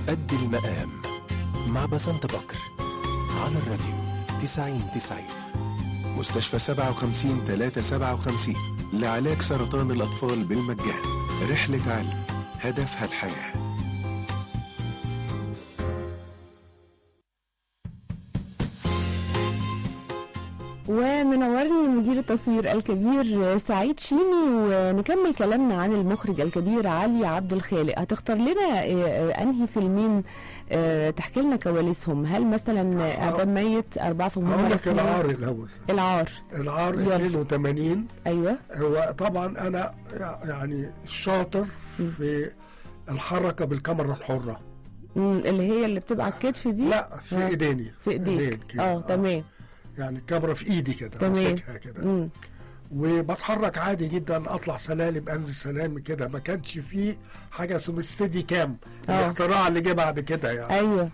قد المقام مع بسنت بكر على الراديو 90 90 مستشفى 57 357 لعلاج سرطان الأطفال بالمجان رحلة علم هدفها الحياه ومنورني مدير التصوير الكبير سعيد شيمي ونكمل كلامنا عن المخرج الكبير علي عبد الخالق هتختار لنا انهي فيلمين تحكي لنا كواليسهم هل مثلا اعدام ميت اربعه في هقول لك العار الاول العار العار يلا. 82 ايوه هو طبعا انا يعني شاطر في الحركه بالكاميرا الحره مم، اللي هي اللي بتبقى على الكتف دي لا في آه. ايديني في ايديك كده. اه تمام يعني الكاميرا في ايدي كده تمام. ماسكها كده مم. وبتحرك عادي جدا اطلع سلالم انزل سلالم كده ما كانش فيه حاجه اسمها ستيدي كام آه. الاختراع اللي جه بعد كده يعني ايوه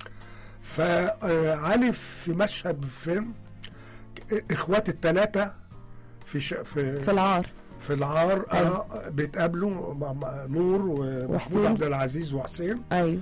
فعلي في مشهد فيلم اخوات الثلاثه في ش... في في العار في العار أيوة. آه بيتقابلوا مع- مع نور ومحمود وحسين. عبد العزيز وحسين ايوه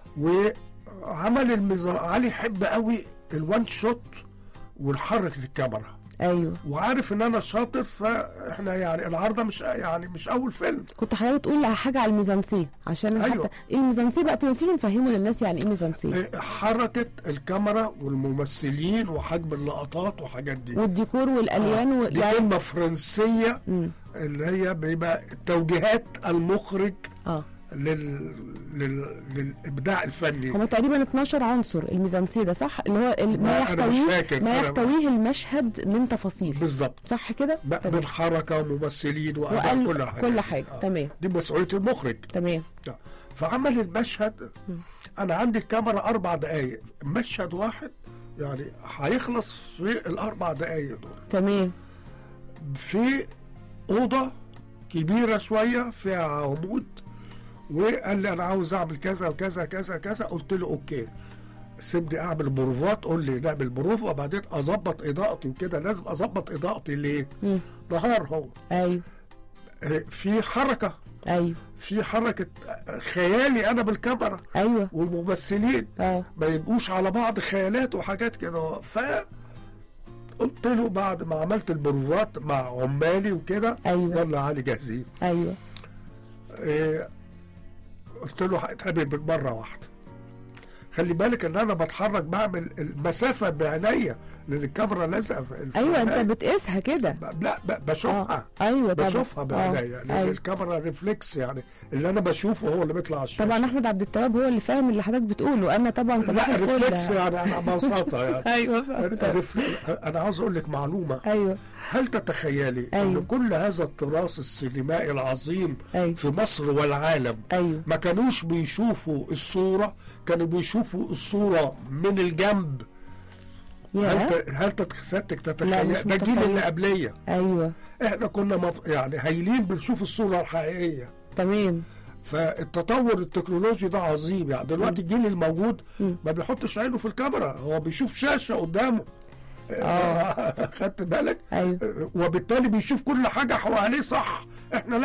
وعمل المز... علي يحب قوي الوان شوت والحركه الكاميرا ايوه وعارف ان انا شاطر فاحنا يعني العارضه مش يعني مش اول فيلم كنت حضرتك تقول حاجه على الميزانسيه عشان أيوة. حتى ايه الميزانسيه بقى تيجي نفهمه للناس يعني ايه ميزانسيه حركه الكاميرا والممثلين وحجم اللقطات وحاجات دي والديكور والالوان و... دي يعني كلمه فرنسيه مم. اللي هي بيبقى توجيهات المخرج اه لل... لل... للابداع الفني هما تقريبا 12 عنصر الميزانسيه ده صح اللي هو ال- ما ما أنا مش يحتويه فاكر. ما أنا- يحتويه المشهد من تفاصيل بالظبط صح كده بقى تمام. من حركه وممثلين وأداء وقال كل حاجه كل حاجه آه. تمام دي مسؤوليه المخرج تمام فعمل المشهد انا عندي الكاميرا اربع دقائق مشهد واحد يعني هيخلص في الاربع دقائق دول تمام في اوضه كبيره شويه فيها عمود وقال لي انا عاوز اعمل كذا وكذا كذا كذا قلت له اوكي سيبني اعمل بروفات قول لي نعمل بروف وبعدين اظبط اضاءتي وكده لازم اظبط اضاءتي ليه؟ مم. نهار هو ايوه آه، في حركه ايوه في حركه آه، خيالي انا بالكاميرا ايوه والممثلين اه ما يبقوش على بعض خيالات وحاجات كده ف قلت له بعد ما عملت البروفات مع عمالي وكده أيوة. يلا علي جاهزين ايوه إيه قلت له هيتعمل بالمره واحده خلي بالك ان انا بتحرك بعمل المسافه بعينيا لان الكاميرا لازقه في في ايوه انت عينيا. بتقيسها كده ب- لا ب- بشوفها اه ايوه طبعا بشوفها آه، بعينيا لان أيوة. الكاميرا ريفلكس يعني اللي انا بشوفه هو اللي بيطلع على الشاشه طبعا احمد عبد التواب هو اللي فاهم اللي حضرتك بتقوله انا طبعا صباح لا الفل ريفلكس يعني على بساطه يعني ايوه فاهم. الريفل- انا عاوز اقول لك معلومه ايوه هل تتخيلي أيوة. ان كل هذا التراث السينمائي العظيم أيوة. في مصر والعالم ايوه ما كانوش بيشوفوا الصورة كانوا بيشوفوا الصورة من الجنب هل يا ت... هل تت- سيادتك لا، تتخيل مش ده الجيل متخيل. اللي قبلية ايوه احنا كنا مط... يعني هايلين بنشوف الصورة الحقيقية تمام فالتطور التكنولوجي ده عظيم يعني دلوقتي الجيل الموجود مم. ما بيحطش عينه في الكاميرا هو بيشوف شاشة قدامه آه. خدت بالك ايوه وبالتالي بيشوف كل حاجة حواليه صح احنا لا